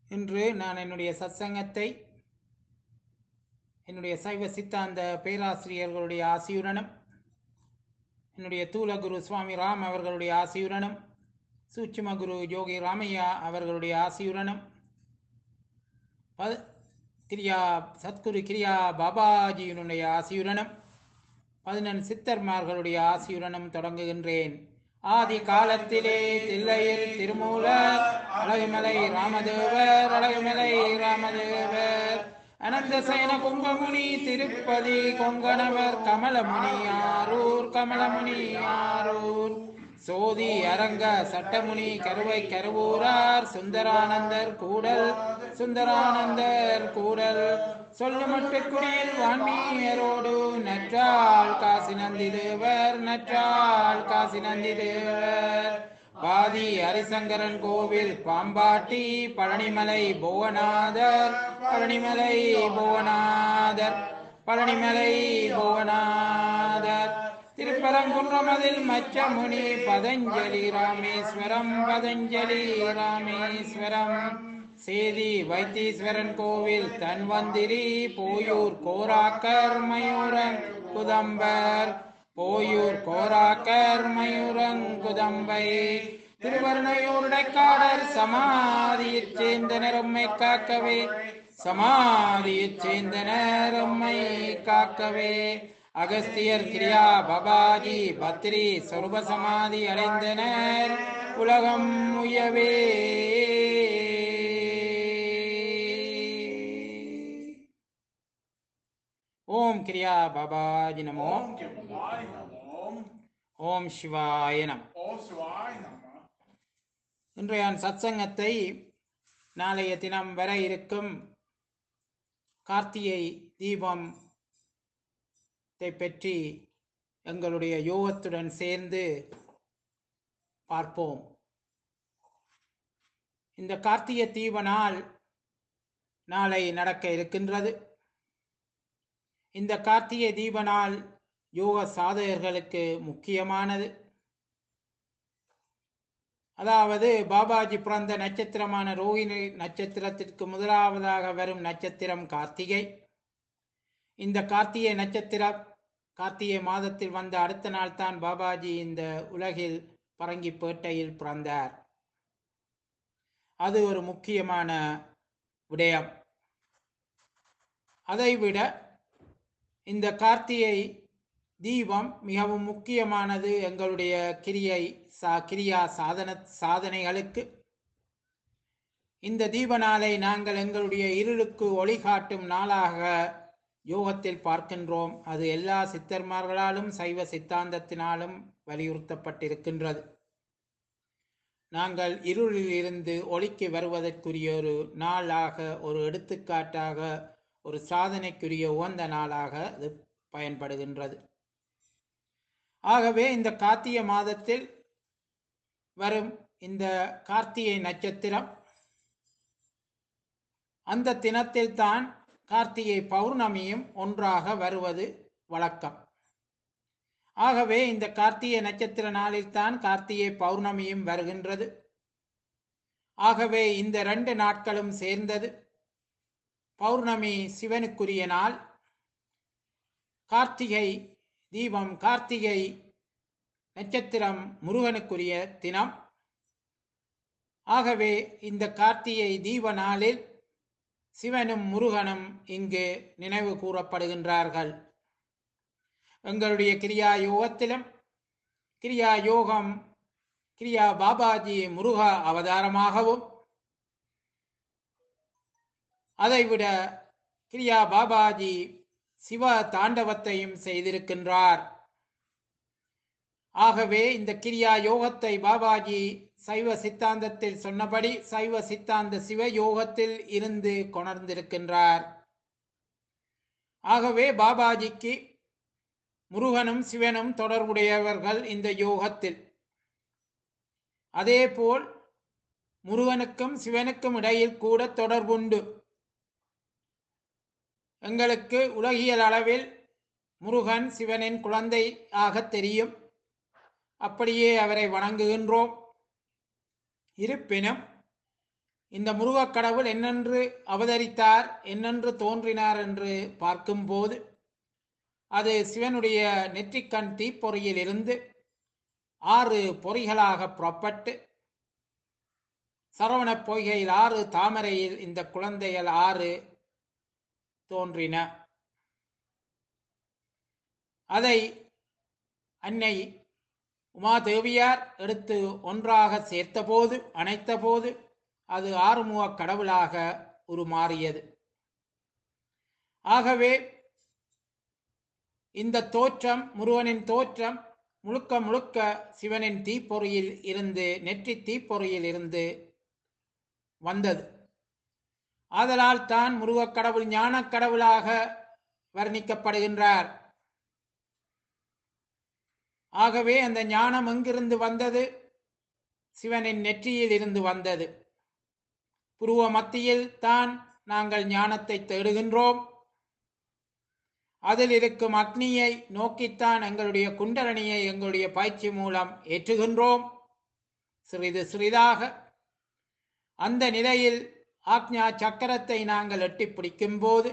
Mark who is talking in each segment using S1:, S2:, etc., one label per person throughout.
S1: இன்று நான் என்னுடைய சத்சங்கத்தை என்னுடைய சைவ சித்தாந்த பேராசிரியர்களுடைய ஆசியுடனும் என்னுடைய தூலகுரு சுவாமி ராம் அவர்களுடைய ஆசியுடனும் சூட்சும குரு யோகி ராமையா அவர்களுடைய ஆசியுடனும் ப- கிரியா சத்குரு கிரியா பாபாஜியினுடைய ஆசியுடனும் பதினெண் சித்தர்மார்களுடைய ஆசியுடனும் தொடங்குகின்றேன் ஆதி காலத்திலே தில்லையில் திருமூலர் அழகுமலை ராமதேவர் அழகுமலை ராமதேவர் அனந்த சயன கும்பமுனி திருப்பதி கொங்கணவர் கமலமுனி ஆரூர் கமலமுனி ஆரூர் சோதி அரங்க சட்டமுனி கருவை கருவூரார் சுந்தரானந்தர் கூடல் சுந்தரானந்தர் கூடல் சொல்லுமட்டு குடியில் வான்மீயரோடு நற்றாள் காசி நந்தி தேவர் நற்றாள் காசி நந்தி தேவர் பாதி ஹரிசங்கரன் கோவில் பாம்பாட்டி பழனிமலை புவனாதர் பழனிமலை புவனாதர் பழனிமலை புவனாதர் திருப்பரங்குன்றமதில் மச்சமுனி பதஞ்சலி ராமேஸ்வரம் பதஞ்சலி ராமேஸ்வரம் சேதி வைத்தீஸ்வரன் கோவில் தன்வந்திரி போயூர் கோராக்கர் மயூரன் குதம்பர் போயூர் கோராக்கர் மயூரன் குதம்பை திருவருணையூருடைக்காடர் சமாதியைச் சேர்ந்தனர் உம்மை காக்கவே சமாதியைச் சேர்ந்தனர் உம்மை காக்கவே அகஸ்தியர் கிரியா பபாஜி பத்ரி சொருப சமாதி அடைந்தனர் உலகம் உயவே ஓம் கிரியா பாபாஜி நமோ
S2: ஓம் கிருபாய் நமோம்
S1: ஓம் சிவாய நம
S2: ஓம் சிவாய் நம
S1: இன்றைய சத்சங்கத்தை நாளைய தினம் வர இருக்கும் கார்த்திகை தீபம் பற்றி எங்களுடைய யோகத்துடன் சேர்ந்து பார்ப்போம் இந்த கார்த்திகை தீப நாள் நாளை நடக்க இருக்கின்றது இந்த கார்த்திகை தீப நாள் யோக சாதகர்களுக்கு முக்கியமானது அதாவது பாபாஜி பிறந்த நட்சத்திரமான ரோஹிணி நட்சத்திரத்திற்கு முதலாவதாக வரும் நட்சத்திரம் கார்த்திகை இந்த கார்த்திகை நட்சத்திரம் கார்த்திகை மாதத்தில் வந்த அடுத்த நாள் தான் பாபாஜி இந்த உலகில் பரங்கிப்பேட்டையில் பிறந்தார் அது ஒரு முக்கியமான விடயம் அதைவிட இந்த கார்த்திகை தீபம் மிகவும் முக்கியமானது எங்களுடைய கிரியை சா கிரியா சாதன சாதனைகளுக்கு இந்த தீப நாளை நாங்கள் எங்களுடைய இருளுக்கு ஒளி காட்டும் நாளாக யோகத்தில் பார்க்கின்றோம் அது எல்லா சித்தர்மார்களாலும் சைவ சித்தாந்தத்தினாலும் வலியுறுத்தப்பட்டிருக்கின்றது நாங்கள் இருளில் இருந்து ஒளிக்கு வருவதற்குரிய ஒரு நாளாக ஒரு எடுத்துக்காட்டாக ஒரு சாதனைக்குரிய உகந்த நாளாக அது பயன்படுகின்றது ஆகவே இந்த கார்த்திகை மாதத்தில் வரும் இந்த கார்த்திகை நட்சத்திரம் அந்த தினத்தில் தான் கார்த்திகை பௌர்ணமியும் ஒன்றாக வருவது வழக்கம் ஆகவே இந்த கார்த்திகை நட்சத்திர நாளில்தான் கார்த்திகை பௌர்ணமியும் வருகின்றது ஆகவே இந்த ரெண்டு நாட்களும் சேர்ந்தது பௌர்ணமி சிவனுக்குரிய நாள் கார்த்திகை தீபம் கார்த்திகை நட்சத்திரம் முருகனுக்குரிய தினம் ஆகவே இந்த கார்த்திகை தீப நாளில் சிவனும் முருகனும் இங்கு நினைவு கூறப்படுகின்றார்கள் எங்களுடைய கிரியா யோகத்திலும் கிரியா யோகம் கிரியா பாபாஜி முருக அவதாரமாகவும் அதைவிட கிரியா பாபாஜி சிவ தாண்டவத்தையும் செய்திருக்கின்றார் ஆகவே இந்த கிரியா யோகத்தை பாபாஜி சைவ சித்தாந்தத்தில் சொன்னபடி சைவ சித்தாந்த சிவ யோகத்தில் இருந்து கொணர்ந்திருக்கின்றார் ஆகவே பாபாஜிக்கு முருகனும் சிவனும் தொடர்புடையவர்கள் இந்த யோகத்தில் அதேபோல் முருகனுக்கும் சிவனுக்கும் இடையில் கூட தொடர்புண்டு எங்களுக்கு உலகியல் அளவில் முருகன் சிவனின் குழந்தை ஆக தெரியும் அப்படியே அவரை வணங்குகின்றோம் இருப்பினும் இந்த முருகக் கடவுள் என்னென்று அவதரித்தார் என்னென்று தோன்றினார் என்று பார்க்கும்போது அது சிவனுடைய நெற்றிக்கண் தீப்பொறியில் இருந்து ஆறு பொறிகளாக புறப்பட்டு சரவணப் பொய்கையில் ஆறு தாமரையில் இந்த குழந்தைகள் ஆறு தோன்றின அதை அன்னை உமாதேவியார் எடுத்து ஒன்றாக சேர்த்தபோது அணைத்தபோது அது ஆறுமுக கடவுளாக உருமாறியது ஆகவே இந்த தோற்றம் முருகனின் தோற்றம் முழுக்க முழுக்க சிவனின் தீப்பொறியில் இருந்து நெற்றி தீப்பொறியில் இருந்து வந்தது ஆதலால் தான் முருகக் கடவுள் ஞானக் கடவுளாக வர்ணிக்கப்படுகின்றார் ஆகவே அந்த ஞானம் எங்கிருந்து வந்தது சிவனின் நெற்றியில் இருந்து வந்தது புருவ மத்தியில் தான் நாங்கள் ஞானத்தை தேடுகின்றோம் அதில் இருக்கும் அக்னியை நோக்கித்தான் எங்களுடைய குண்டரணியை எங்களுடைய பயிற்சி மூலம் ஏற்றுகின்றோம் சிறிது சிறிதாக அந்த நிலையில் ஆக்ஞா சக்கரத்தை நாங்கள் எட்டி பிடிக்கும் போது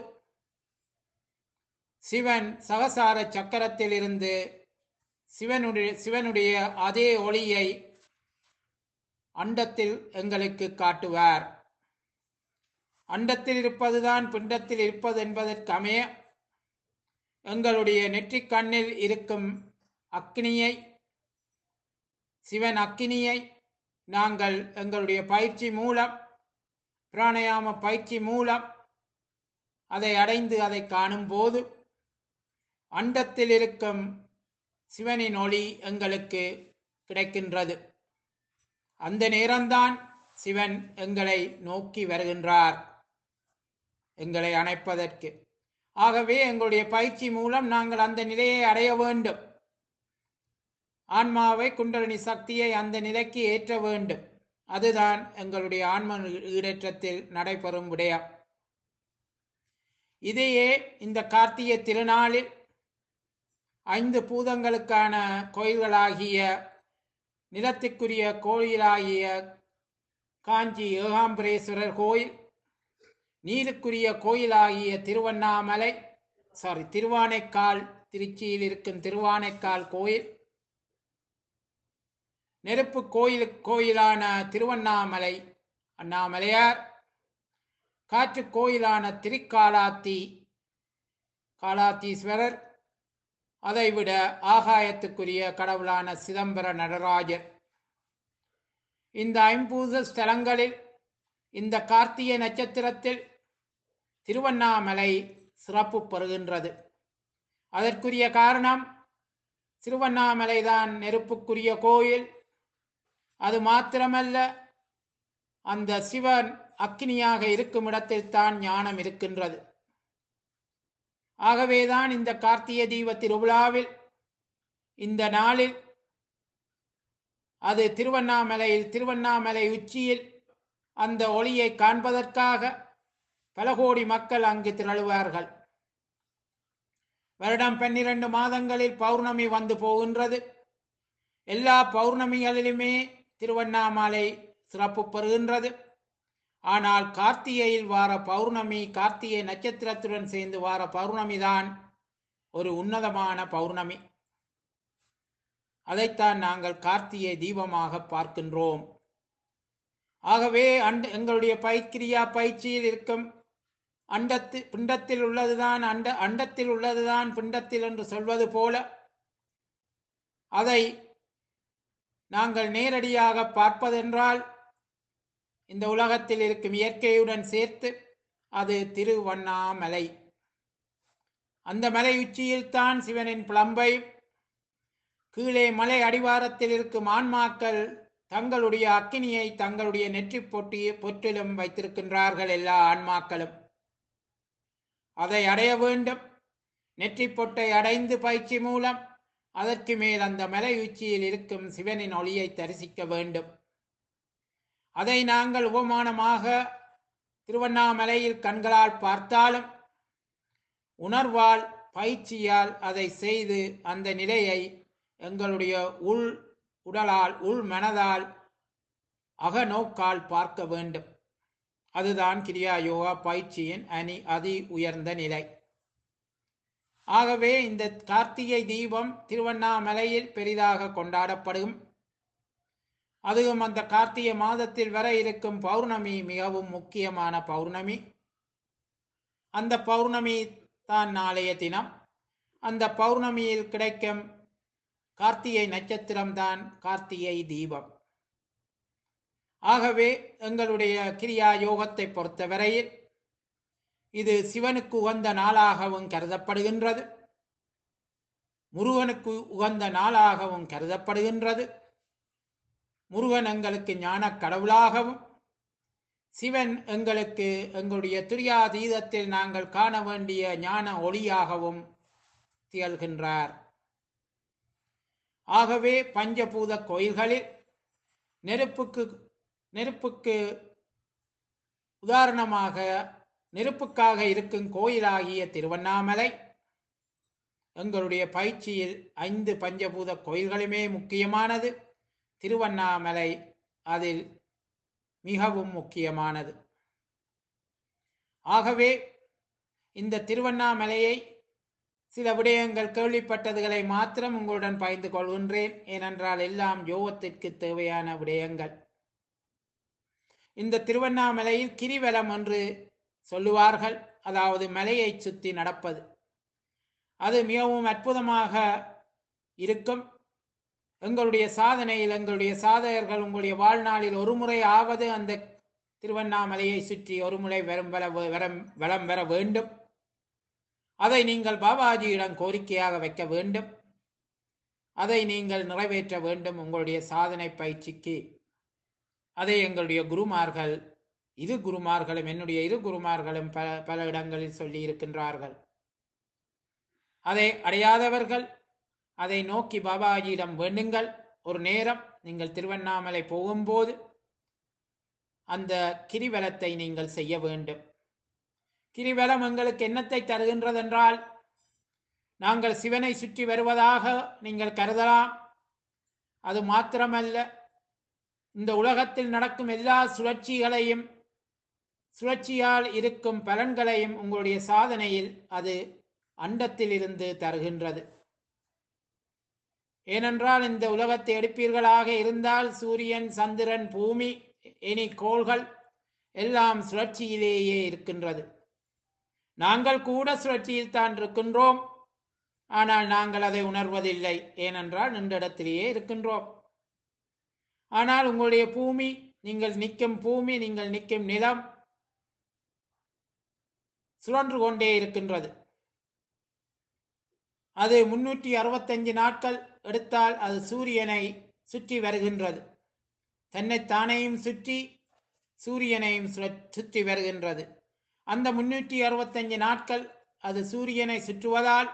S1: சிவன் சகசார சக்கரத்தில் இருந்து சிவனுடைய சிவனுடைய அதே ஒளியை அண்டத்தில் எங்களுக்கு காட்டுவார் அண்டத்தில் இருப்பதுதான் பிண்டத்தில் இருப்பது என்பதற்கு அமைய எங்களுடைய நெற்றிக் கண்ணில் இருக்கும் அக்னியை சிவன் அக்கினியை நாங்கள் எங்களுடைய பயிற்சி மூலம் பிராணயாம பயிற்சி மூலம் அதை அடைந்து அதை காணும் போது அண்டத்தில் இருக்கும் சிவனின் ஒளி எங்களுக்கு கிடைக்கின்றது அந்த நேரம்தான் சிவன் எங்களை நோக்கி வருகின்றார் எங்களை அணைப்பதற்கு ஆகவே எங்களுடைய பயிற்சி மூலம் நாங்கள் அந்த நிலையை அடைய வேண்டும் ஆன்மாவை குண்டலினி சக்தியை அந்த நிலைக்கு ஏற்ற வேண்டும் அதுதான் எங்களுடைய ஆன்ம ஈடேற்றத்தில் நடைபெறும் விடயம் இதையே இந்த கார்த்திகை திருநாளில் ஐந்து பூதங்களுக்கான கோயில்களாகிய நிலத்துக்குரிய கோயிலாகிய காஞ்சி ஏகாம்பரேஸ்வரர் கோயில் நீருக்குரிய கோயிலாகிய திருவண்ணாமலை சாரி திருவானைக்கால் திருச்சியில் இருக்கும் திருவானைக்கால் கோயில் நெருப்பு கோயில் கோயிலான திருவண்ணாமலை அண்ணாமலையார் காற்று கோயிலான திருக்காலாத்தி காலாத்தீஸ்வரர் அதைவிட ஆகாயத்துக்குரிய கடவுளான சிதம்பர நடராஜர் இந்த ஐம்பூத ஸ்தலங்களில் இந்த கார்த்திகை நட்சத்திரத்தில் திருவண்ணாமலை சிறப்பு பெறுகின்றது அதற்குரிய காரணம் திருவண்ணாமலைதான் நெருப்புக்குரிய கோயில் அது மாத்திரமல்ல அந்த சிவன் அக்னியாக இருக்கும் இடத்தில் தான் ஞானம் இருக்கின்றது ஆகவேதான் இந்த கார்த்திகை தீப திருவிழாவில் இந்த நாளில் அது திருவண்ணாமலையில் திருவண்ணாமலை உச்சியில் அந்த ஒளியை காண்பதற்காக பல கோடி மக்கள் அங்கு திரளுவார்கள் வருடம் பன்னிரண்டு மாதங்களில் பௌர்ணமி வந்து போகின்றது எல்லா பௌர்ணமிகளிலுமே திருவண்ணாமலை சிறப்பு பெறுகின்றது ஆனால் கார்த்திகையில் வார பௌர்ணமி கார்த்திகை நட்சத்திரத்துடன் சேர்ந்து வார பௌர்ணமி தான் ஒரு உன்னதமான பௌர்ணமி அதைத்தான் நாங்கள் கார்த்திகை தீபமாக பார்க்கின்றோம் ஆகவே அண்ட எங்களுடைய பைக்கிரியா பயிற்சியில் இருக்கும் அண்டத்து பிண்டத்தில் உள்ளதுதான் அண்ட அண்டத்தில் உள்ளதுதான் பிண்டத்தில் என்று சொல்வது போல அதை நாங்கள் நேரடியாக பார்ப்பதென்றால் இந்த உலகத்தில் இருக்கும் இயற்கையுடன் சேர்த்து அது திருவண்ணாமலை அந்த மலை உச்சியில் தான் சிவனின் பிளம்பை கீழே மலை அடிவாரத்தில் இருக்கும் ஆன்மாக்கள் தங்களுடைய அக்கினியை தங்களுடைய நெற்றி பொட்டி பொற்றிலும் வைத்திருக்கின்றார்கள் எல்லா ஆன்மாக்களும் அதை அடைய வேண்டும் நெற்றி பொட்டை அடைந்து பயிற்சி மூலம் அதற்கு மேல் அந்த மலை உச்சியில் இருக்கும் சிவனின் ஒளியை தரிசிக்க வேண்டும் அதை நாங்கள் உபமானமாக திருவண்ணாமலையில் கண்களால் பார்த்தாலும் உணர்வால் பயிற்சியால் அதை செய்து அந்த நிலையை எங்களுடைய உள் உடலால் உள் மனதால் அகநோக்கால் பார்க்க வேண்டும் அதுதான் கிரியா யோகா பயிற்சியின் அணி அதி உயர்ந்த நிலை ஆகவே இந்த கார்த்திகை தீபம் திருவண்ணாமலையில் பெரிதாக கொண்டாடப்படும் அதுவும் அந்த கார்த்திகை மாதத்தில் வர இருக்கும் பௌர்ணமி மிகவும் முக்கியமான பௌர்ணமி அந்த பௌர்ணமி தான் நாளைய தினம் அந்த பௌர்ணமியில் கிடைக்கும் கார்த்திகை நட்சத்திரம்தான் கார்த்திகை தீபம் ஆகவே எங்களுடைய கிரியா யோகத்தை பொறுத்தவரையில் இது சிவனுக்கு உகந்த நாளாகவும் கருதப்படுகின்றது முருகனுக்கு உகந்த நாளாகவும் கருதப்படுகின்றது முருகன் எங்களுக்கு ஞான கடவுளாகவும் சிவன் எங்களுக்கு எங்களுடைய துரியாதீதத்தில் நாங்கள் காண வேண்டிய ஞான ஒளியாகவும் திகழ்கின்றார் ஆகவே பஞ்சபூத கோயில்களில் நெருப்புக்கு நெருப்புக்கு உதாரணமாக நெருப்புக்காக இருக்கும் கோயிலாகிய திருவண்ணாமலை எங்களுடைய பயிற்சியில் ஐந்து பஞ்சபூத கோயில்களுமே முக்கியமானது திருவண்ணாமலை அதில் மிகவும் முக்கியமானது ஆகவே இந்த திருவண்ணாமலையை சில விடயங்கள் கேள்விப்பட்டதுகளை மாத்திரம் உங்களுடன் பகிர்ந்து கொள்கின்றேன் ஏனென்றால் எல்லாம் யோகத்திற்கு தேவையான விடயங்கள் இந்த திருவண்ணாமலையில் கிரிவலம் என்று சொல்லுவார்கள் அதாவது மலையை சுற்றி நடப்பது அது மிகவும் அற்புதமாக இருக்கும் எங்களுடைய சாதனையில் எங்களுடைய சாதகர்கள் உங்களுடைய வாழ்நாளில் ஒரு முறை ஆவது அந்த திருவண்ணாமலையை சுற்றி ஒரு முறை வரம் வர வரம் வளம் வர வேண்டும் அதை நீங்கள் பாபாஜியிடம் கோரிக்கையாக வைக்க வேண்டும் அதை நீங்கள் நிறைவேற்ற வேண்டும் உங்களுடைய சாதனை பயிற்சிக்கு அதை எங்களுடைய குருமார்கள் இரு குருமார்களும் என்னுடைய இரு குருமார்களும் பல பல இடங்களில் சொல்லி இருக்கின்றார்கள் அதை அடையாதவர்கள் அதை நோக்கி பாபாஜியிடம் வேண்டுங்கள் ஒரு நேரம் நீங்கள் திருவண்ணாமலை போகும்போது அந்த கிரிவலத்தை நீங்கள் செய்ய வேண்டும் கிரிவலம் எங்களுக்கு என்னத்தை தருகின்றதென்றால் நாங்கள் சிவனை சுற்றி வருவதாக நீங்கள் கருதலாம் அது மாத்திரமல்ல இந்த உலகத்தில் நடக்கும் எல்லா சுழற்சிகளையும் சுழற்சியால் இருக்கும் பலன்களையும் உங்களுடைய சாதனையில் அது அண்டத்திலிருந்து தருகின்றது ஏனென்றால் இந்த உலகத்தை எடுப்பீர்களாக இருந்தால் சூரியன் சந்திரன் பூமி இனி கோள்கள் எல்லாம் சுழற்சியிலேயே இருக்கின்றது நாங்கள் கூட சுழற்சியில் தான் இருக்கின்றோம் ஆனால் நாங்கள் அதை உணர்வதில்லை ஏனென்றால் நின்ற இடத்திலேயே இருக்கின்றோம் ஆனால் உங்களுடைய பூமி நீங்கள் நிற்கும் பூமி நீங்கள் நிற்கும் நிலம் சுழன்று கொண்டே இருக்கின்றது அது முன்னூற்றி அறுபத்தஞ்சு நாட்கள் எடுத்தால் அது சூரியனை சுற்றி வருகின்றது தன்னைத்தானையும் சுற்றி சூரியனையும் சுற்றி வருகின்றது அந்த முன்னூற்றி அறுபத்தஞ்சு நாட்கள் அது சூரியனை சுற்றுவதால்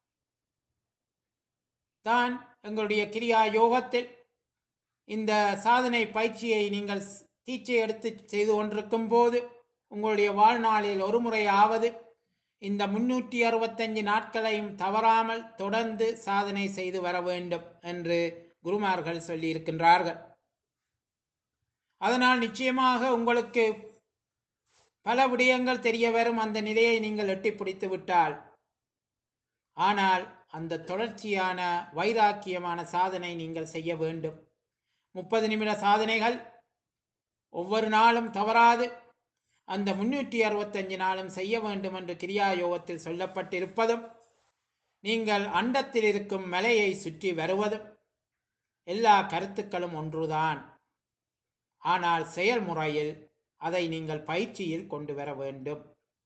S1: தான் எங்களுடைய கிரியா யோகத்தில் இந்த சாதனை பயிற்சியை நீங்கள் தீட்சை எடுத்து செய்து கொண்டிருக்கும் போது உங்களுடைய வாழ்நாளில் ஒரு முறையாவது இந்த முன்னூற்றி அறுபத்தஞ்சு நாட்களையும் தவறாமல் தொடர்ந்து சாதனை செய்து வர வேண்டும் என்று குருமார்கள் சொல்லி இருக்கின்றார்கள் அதனால் நிச்சயமாக உங்களுக்கு பல விடயங்கள் தெரிய வரும் அந்த நிலையை நீங்கள் எட்டி பிடித்து விட்டால் ஆனால் அந்த தொடர்ச்சியான வைராக்கியமான சாதனை நீங்கள் செய்ய வேண்டும் முப்பது நிமிட சாதனைகள் ஒவ்வொரு நாளும் தவறாது அந்த முன்னூற்றி அறுபத்தஞ்சு நாளும் செய்ய வேண்டும் என்று கிரியா யோகத்தில் சொல்லப்பட்டிருப்பதும் நீங்கள் அண்டத்தில் இருக்கும் மலையை சுற்றி வருவதும் எல்லா கருத்துக்களும் ஒன்றுதான் ஆனால் செயல்முறையில் அதை நீங்கள் பயிற்சியில் கொண்டு வர வேண்டும்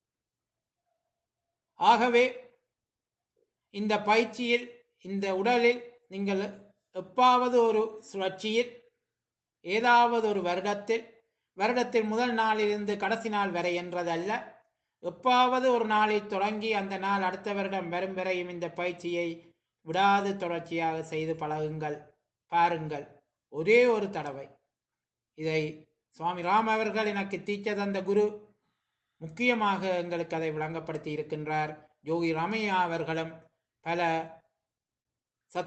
S1: ஆகவே இந்த பயிற்சியில் இந்த உடலில் நீங்கள் எப்பாவது ஒரு சுழற்சியில் ஏதாவது ஒரு வருடத்தில் வருடத்தில் முதல் நாளிலிருந்து கடைசி நாள் வரை என்றதல்ல எப்பாவது ஒரு நாளில் தொடங்கி அந்த நாள் அடுத்த வருடம் வரும் வரையும் இந்த பயிற்சியை விடாது தொடர்ச்சியாக செய்து பழகுங்கள் பாருங்கள் ஒரே ஒரு தடவை இதை சுவாமி ராம் அவர்கள் எனக்கு தீச்ச தந்த குரு முக்கியமாக எங்களுக்கு அதை விளங்கப்படுத்தி இருக்கின்றார் யோகி ராமையா அவர்களும் பல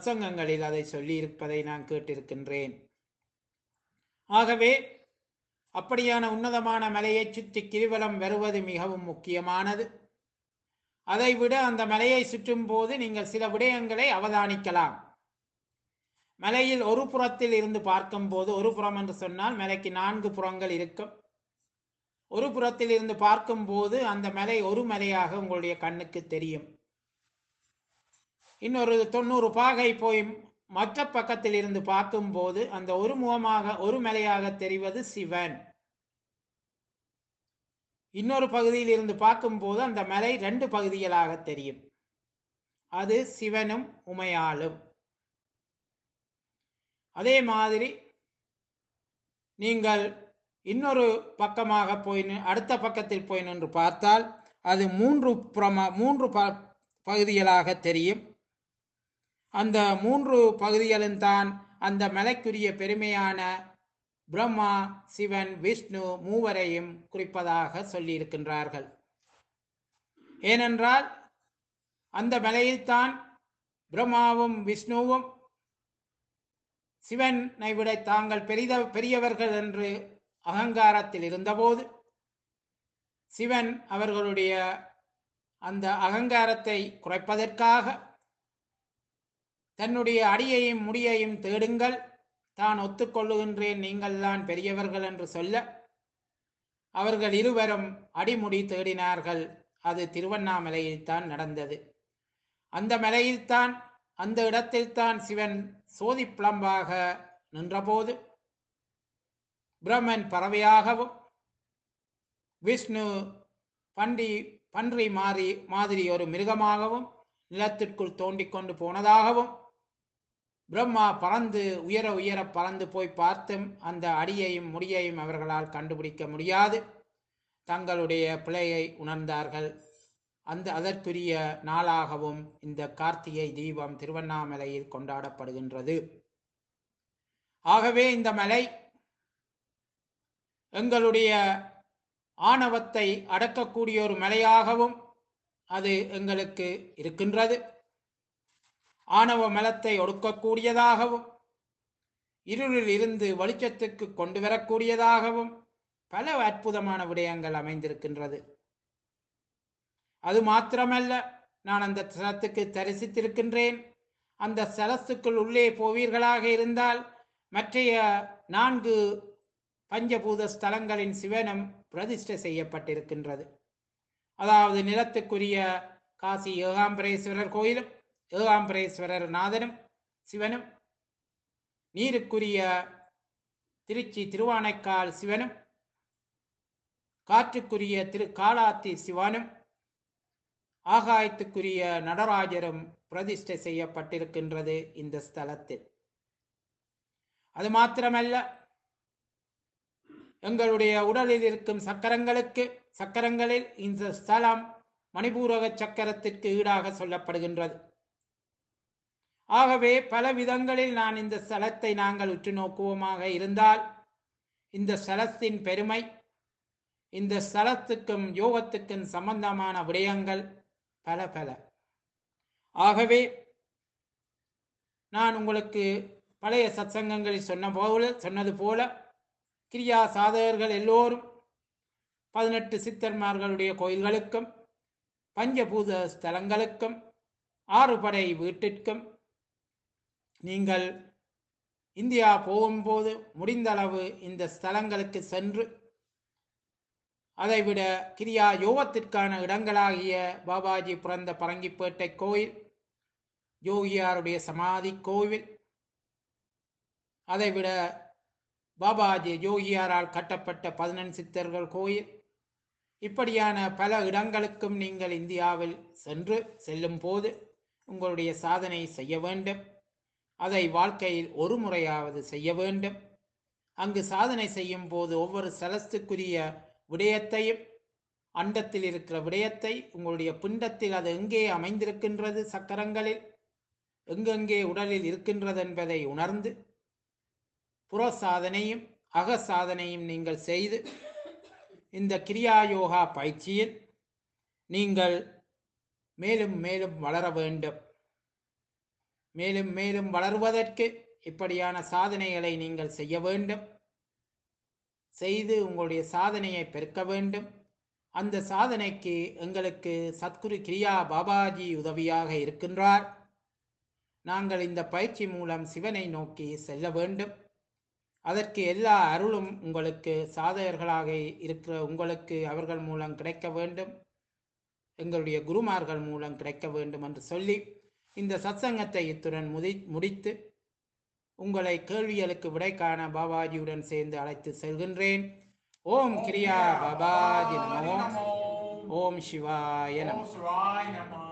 S1: சத்சங்கங்களில் அதை சொல்லி இருப்பதை நான் கேட்டிருக்கின்றேன் ஆகவே அப்படியான உன்னதமான மலையை சுற்றி கிரிவலம் வருவது மிகவும் முக்கியமானது அதைவிட அந்த மலையை சுற்றும் போது நீங்கள் சில விடயங்களை அவதானிக்கலாம் மலையில் ஒரு புறத்தில் இருந்து பார்க்கும்போது ஒரு புறம் என்று சொன்னால் மலைக்கு நான்கு புறங்கள் இருக்கும் ஒரு புறத்தில் இருந்து பார்க்கும்போது அந்த மலை ஒரு மலையாக உங்களுடைய கண்ணுக்கு தெரியும் இன்னொரு தொண்ணூறு பாகை போய் மற்ற பக்கத்தில் இருந்து பார்க்கும்போது அந்த ஒரு முகமாக ஒரு மலையாக தெரிவது சிவன் இன்னொரு பகுதியில் இருந்து பார்க்கும்போது அந்த மலை ரெண்டு பகுதிகளாக தெரியும் அது சிவனும் உமையாளும் அதே மாதிரி நீங்கள் இன்னொரு பக்கமாக போய் நின்- அடுத்த பக்கத்தில் போய் நின்று பார்த்தால் அது மூன்று புறமா மூன்று ப பகுதிகளாக தெரியும் அந்த மூன்று பகுதிகளும் தான் அந்த மலைக்குரிய பெருமையான பிரம்மா சிவன் விஷ்ணு மூவரையும் குறிப்பதாக சொல்லியிருக்கின்றார்கள் ஏனென்றால் அந்த மலையில்தான் பிரம்மாவும் விஷ்ணுவும் சிவனை விட தாங்கள் பெரித பெரியவர்கள் என்று அகங்காரத்தில் இருந்தபோது சிவன் அவர்களுடைய அந்த அகங்காரத்தை குறைப்பதற்காக தன்னுடைய அடியையும் முடியையும் தேடுங்கள் தான் ஒத்துக்கொள்ளுகின்றேன் நீங்கள் தான் பெரியவர்கள் என்று சொல்ல அவர்கள் இருவரும் அடிமுடி தேடினார்கள் அது திருவண்ணாமலையில் தான் நடந்தது அந்த மலையில்தான் அந்த இடத்தில்தான் சிவன் சோதி பிளம்பாக நின்றபோது பிரம்மன் பறவையாகவும் விஷ்ணு பண்டி பன்றி மாறி மாதிரி ஒரு மிருகமாகவும் நிலத்திற்குள் தோண்டிக் கொண்டு போனதாகவும் பிரம்மா பறந்து உயர உயர பறந்து போய் பார்த்தும் அந்த அடியையும் முடியையும் அவர்களால் கண்டுபிடிக்க முடியாது தங்களுடைய பிழையை உணர்ந்தார்கள் அந்த அதற்குரிய நாளாகவும் இந்த கார்த்திகை தீபம் திருவண்ணாமலையில் கொண்டாடப்படுகின்றது ஆகவே இந்த மலை எங்களுடைய ஆணவத்தை அடக்கக்கூடிய ஒரு மலையாகவும் அது எங்களுக்கு இருக்கின்றது ஆணவ மலத்தை ஒடுக்கக்கூடியதாகவும் இருளில் இருந்து வெளிச்சத்துக்கு கொண்டு வரக்கூடியதாகவும் பல அற்புதமான விடயங்கள் அமைந்திருக்கின்றது அது மாத்திரமல்ல நான் அந்த ஸ்தலத்துக்கு தரிசித்திருக்கின்றேன் அந்த ஸ்தலத்துக்குள் உள்ளே போவீர்களாக இருந்தால் மற்றைய நான்கு பஞ்சபூத ஸ்தலங்களின் சிவனும் பிரதிஷ்டை செய்யப்பட்டிருக்கின்றது அதாவது நிலத்துக்குரிய காசி ஏகாம்பரேஸ்வரர் கோயிலும் ஏகாம்பரேஸ்வரர் நாதனும் சிவனும் நீருக்குரிய திருச்சி திருவானைக்கால் சிவனும் காற்றுக்குரிய திரு காலாத்தி சிவனும் ஆகாயத்துக்குரிய நடராஜரும் பிரதிஷ்டை செய்யப்பட்டிருக்கின்றது இந்த ஸ்தலத்தில் அது மாத்திரமல்ல எங்களுடைய உடலில் இருக்கும் சக்கரங்களுக்கு சக்கரங்களில் இந்த ஸ்தலம் மணிபூரக சக்கரத்திற்கு ஈடாக சொல்லப்படுகின்றது ஆகவே பல விதங்களில் நான் இந்த ஸ்தலத்தை நாங்கள் உற்று நோக்குவோமாக இருந்தால் இந்த ஸ்தலத்தின் பெருமை இந்த ஸ்தலத்துக்கும் யோகத்துக்கும் சம்பந்தமான விடயங்கள் பல பல ஆகவே நான் உங்களுக்கு பழைய சத்சங்கங்களில் சொன்ன போல சொன்னது போல கிரியா சாதகர்கள் எல்லோரும் பதினெட்டு சித்தர்மார்களுடைய கோயில்களுக்கும் பஞ்சபூத ஸ்தலங்களுக்கும் ஆறுபடை வீட்டிற்கும் நீங்கள் இந்தியா போகும்போது முடிந்த அளவு இந்த ஸ்தலங்களுக்கு சென்று அதைவிட கிரியா யோகத்திற்கான இடங்களாகிய பாபாஜி பிறந்த பரங்கிப்பேட்டை கோயில் யோகியாருடைய சமாதி கோவில் அதைவிட பாபாஜி யோகியாரால் கட்டப்பட்ட பதினெண் சித்தர்கள் கோயில் இப்படியான பல இடங்களுக்கும் நீங்கள் இந்தியாவில் சென்று செல்லும் போது உங்களுடைய சாதனை செய்ய வேண்டும் அதை வாழ்க்கையில் ஒரு முறையாவது செய்ய வேண்டும் அங்கு சாதனை செய்யும் போது ஒவ்வொரு சலஸ்துக்குரிய விடயத்தையும் அண்டத்தில் இருக்கிற விடயத்தை உங்களுடைய பிண்டத்தில் அது எங்கே அமைந்திருக்கின்றது சக்கரங்களில் எங்கெங்கே உடலில் இருக்கின்றது என்பதை உணர்ந்து புற சாதனையும் அக சாதனையும் நீங்கள் செய்து இந்த கிரியா யோகா பயிற்சியில் நீங்கள் மேலும் மேலும் வளர வேண்டும் மேலும் மேலும் வளர்வதற்கு இப்படியான சாதனைகளை நீங்கள் செய்ய வேண்டும் செய்து உங்களுடைய சாதனையை பெருக்க வேண்டும் அந்த சாதனைக்கு எங்களுக்கு சத்குரு கிரியா பாபாஜி உதவியாக இருக்கின்றார் நாங்கள் இந்த பயிற்சி மூலம் சிவனை நோக்கி செல்ல வேண்டும் அதற்கு எல்லா அருளும் உங்களுக்கு சாதகர்களாக இருக்கிற உங்களுக்கு அவர்கள் மூலம் கிடைக்க வேண்டும் எங்களுடைய குருமார்கள் மூலம் கிடைக்க வேண்டும் என்று சொல்லி இந்த சத்சங்கத்தை இத்துடன் முதி முடித்து உங்களை கேள்விகளுக்கு விடை காண பாபாஜியுடன் சேர்ந்து அழைத்து செல்கின்றேன் ஓம் கிரியா பாபாஜி நமோ ஓம் சிவாய நமோ
S2: ஓம் சிவாய நம